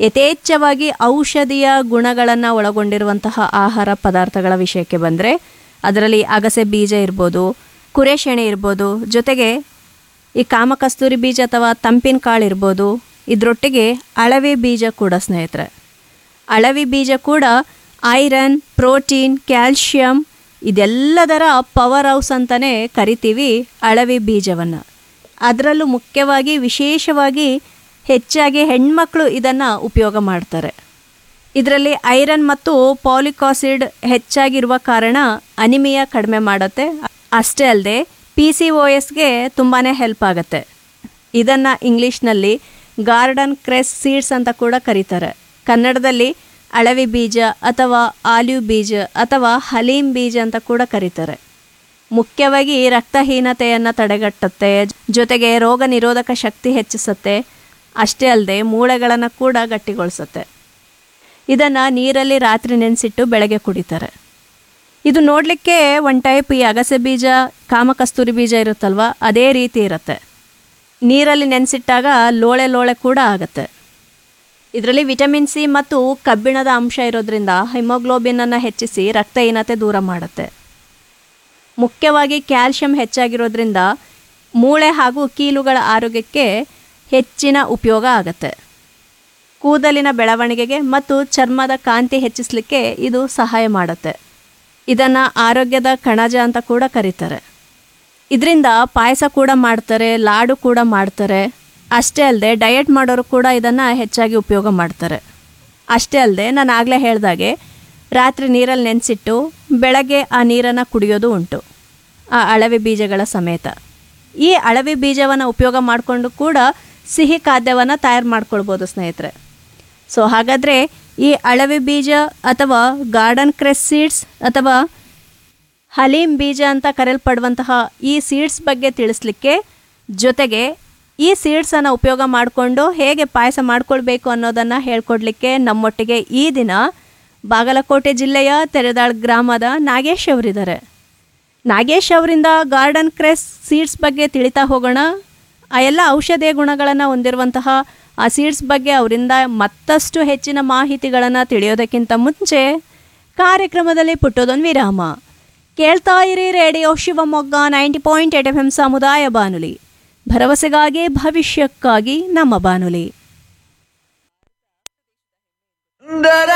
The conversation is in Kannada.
ಯಥೇಚ್ಛವಾಗಿ ಔಷಧೀಯ ಗುಣಗಳನ್ನು ಒಳಗೊಂಡಿರುವಂತಹ ಆಹಾರ ಪದಾರ್ಥಗಳ ವಿಷಯಕ್ಕೆ ಬಂದರೆ ಅದರಲ್ಲಿ ಅಗಸೆ ಬೀಜ ಇರ್ಬೋದು ಕುರೆಶೆಣೆ ಇರ್ಬೋದು ಜೊತೆಗೆ ಈ ಕಾಮಕಸ್ತೂರಿ ಬೀಜ ಅಥವಾ ತಂಪಿನ ಕಾಳು ಇರ್ಬೋದು ಇದರೊಟ್ಟಿಗೆ ಅಳವೆ ಬೀಜ ಕೂಡ ಸ್ನೇಹಿತರೆ ಅಳವಿ ಬೀಜ ಕೂಡ ಐರನ್ ಪ್ರೋಟೀನ್ ಕ್ಯಾಲ್ಶಿಯಂ ಇದೆಲ್ಲದರ ಪವರ್ ಹೌಸ್ ಅಂತಲೇ ಕರಿತೀವಿ ಅಳವಿ ಬೀಜವನ್ನು ಅದರಲ್ಲೂ ಮುಖ್ಯವಾಗಿ ವಿಶೇಷವಾಗಿ ಹೆಚ್ಚಾಗಿ ಹೆಣ್ಮಕ್ಳು ಇದನ್ನು ಉಪಯೋಗ ಮಾಡ್ತಾರೆ ಇದರಲ್ಲಿ ಐರನ್ ಮತ್ತು ಪಾಲಿಕಾಸಿಡ್ ಹೆಚ್ಚಾಗಿರುವ ಕಾರಣ ಅನಿಮಿಯಾ ಕಡಿಮೆ ಮಾಡುತ್ತೆ ಅಷ್ಟೇ ಅಲ್ಲದೆ ಪಿ ಸಿ ಒ ಎಸ್ಗೆ ತುಂಬಾ ಹೆಲ್ಪ್ ಆಗುತ್ತೆ ಇದನ್ನು ಇಂಗ್ಲೀಷ್ನಲ್ಲಿ ಗಾರ್ಡನ್ ಕ್ರೆಸ್ ಸೀಡ್ಸ್ ಅಂತ ಕೂಡ ಕರೀತಾರೆ ಕನ್ನಡದಲ್ಲಿ ಅಳವಿ ಬೀಜ ಅಥವಾ ಆಲಿವ್ ಬೀಜ ಅಥವಾ ಹಲೀಮ್ ಬೀಜ ಅಂತ ಕೂಡ ಕರೀತಾರೆ ಮುಖ್ಯವಾಗಿ ರಕ್ತಹೀನತೆಯನ್ನು ತಡೆಗಟ್ಟುತ್ತೆ ಜೊತೆಗೆ ರೋಗ ನಿರೋಧಕ ಶಕ್ತಿ ಹೆಚ್ಚಿಸುತ್ತೆ ಅಷ್ಟೇ ಅಲ್ಲದೆ ಮೂಳೆಗಳನ್ನು ಕೂಡ ಗಟ್ಟಿಗೊಳಿಸುತ್ತೆ ಇದನ್ನು ನೀರಲ್ಲಿ ರಾತ್ರಿ ನೆನೆಸಿಟ್ಟು ಬೆಳಗ್ಗೆ ಕುಡಿತಾರೆ ಇದು ನೋಡಲಿಕ್ಕೆ ಒನ್ ಟೈಪ್ ಈ ಅಗಸೆ ಬೀಜ ಕಾಮಕಸ್ತೂರಿ ಬೀಜ ಇರುತ್ತಲ್ವ ಅದೇ ರೀತಿ ಇರುತ್ತೆ ನೀರಲ್ಲಿ ನೆನೆಸಿಟ್ಟಾಗ ಲೋಳೆ ಲೋಳೆ ಕೂಡ ಆಗುತ್ತೆ ಇದರಲ್ಲಿ ವಿಟಮಿನ್ ಸಿ ಮತ್ತು ಕಬ್ಬಿಣದ ಅಂಶ ಇರೋದ್ರಿಂದ ಹಿಮೋಗ್ಲೋಬಿನನ್ನು ಹೆಚ್ಚಿಸಿ ರಕ್ತಹೀನತೆ ದೂರ ಮಾಡುತ್ತೆ ಮುಖ್ಯವಾಗಿ ಕ್ಯಾಲ್ಶಿಯಂ ಹೆಚ್ಚಾಗಿರೋದ್ರಿಂದ ಮೂಳೆ ಹಾಗೂ ಕೀಲುಗಳ ಆರೋಗ್ಯಕ್ಕೆ ಹೆಚ್ಚಿನ ಉಪಯೋಗ ಆಗುತ್ತೆ ಕೂದಲಿನ ಬೆಳವಣಿಗೆಗೆ ಮತ್ತು ಚರ್ಮದ ಕಾಂತಿ ಹೆಚ್ಚಿಸಲಿಕ್ಕೆ ಇದು ಸಹಾಯ ಮಾಡುತ್ತೆ ಇದನ್ನು ಆರೋಗ್ಯದ ಕಣಜ ಅಂತ ಕೂಡ ಕರೀತಾರೆ ಇದರಿಂದ ಪಾಯಸ ಕೂಡ ಮಾಡ್ತಾರೆ ಲಾಡು ಕೂಡ ಮಾಡ್ತಾರೆ ಅಷ್ಟೇ ಅಲ್ಲದೆ ಡಯಟ್ ಮಾಡೋರು ಕೂಡ ಇದನ್ನು ಹೆಚ್ಚಾಗಿ ಉಪಯೋಗ ಮಾಡ್ತಾರೆ ಅಷ್ಟೇ ಅಲ್ಲದೆ ನಾನು ಆಗಲೇ ಹೇಳ್ದಾಗೆ ರಾತ್ರಿ ನೀರಲ್ಲಿ ನೆನೆಸಿಟ್ಟು ಬೆಳಗ್ಗೆ ಆ ನೀರನ್ನು ಕುಡಿಯೋದು ಉಂಟು ಆ ಅಳವೆ ಬೀಜಗಳ ಸಮೇತ ಈ ಅಳವೆ ಬೀಜವನ್ನು ಉಪಯೋಗ ಮಾಡಿಕೊಂಡು ಕೂಡ ಸಿಹಿ ಖಾದ್ಯವನ್ನು ತಯಾರು ಮಾಡ್ಕೊಳ್ಬೋದು ಸ್ನೇಹಿತರೆ ಸೊ ಹಾಗಾದರೆ ಈ ಅಳವೆ ಬೀಜ ಅಥವಾ ಗಾರ್ಡನ್ ಕ್ರೆಸ್ ಸೀಡ್ಸ್ ಅಥವಾ ಹಲೀಮ್ ಬೀಜ ಅಂತ ಕರೆಯಲ್ಪಡುವಂತಹ ಈ ಸೀಡ್ಸ್ ಬಗ್ಗೆ ತಿಳಿಸ್ಲಿಕ್ಕೆ ಜೊತೆಗೆ ಈ ಸೀಡ್ಸನ್ನು ಉಪಯೋಗ ಮಾಡಿಕೊಂಡು ಹೇಗೆ ಪಾಯಸ ಮಾಡ್ಕೊಳ್ಬೇಕು ಅನ್ನೋದನ್ನು ಹೇಳ್ಕೊಡ್ಲಿಕ್ಕೆ ನಮ್ಮೊಟ್ಟಿಗೆ ಈ ದಿನ ಬಾಗಲಕೋಟೆ ಜಿಲ್ಲೆಯ ತೆರೆದಾಳ್ ಗ್ರಾಮದ ನಾಗೇಶ್ ಅವರಿದ್ದಾರೆ ನಾಗೇಶ್ ಅವರಿಂದ ಗಾರ್ಡನ್ ಕ್ರೆಸ್ ಸೀಡ್ಸ್ ಬಗ್ಗೆ ತಿಳಿತಾ ಹೋಗೋಣ ಆ ಎಲ್ಲ ಔಷಧೀಯ ಗುಣಗಳನ್ನು ಹೊಂದಿರುವಂತಹ ಆ ಸೀಡ್ಸ್ ಬಗ್ಗೆ ಅವರಿಂದ ಮತ್ತಷ್ಟು ಹೆಚ್ಚಿನ ಮಾಹಿತಿಗಳನ್ನು ತಿಳಿಯೋದಕ್ಕಿಂತ ಮುಂಚೆ ಕಾರ್ಯಕ್ರಮದಲ್ಲಿ ಪುಟ್ಟದೊಂದು ವಿರಾಮ ಕೇಳ್ತಾ ಇರಿ radio Shivamogga ninety point eight F M ಸಮುದಾಯ ಬಾನುಲಿ ಭರವಸೆಗಾಗಿ ಭವಿಷ್ಯಕ್ಕಾಗಿ ನಮ್ಮ ಬಾನುಲಿ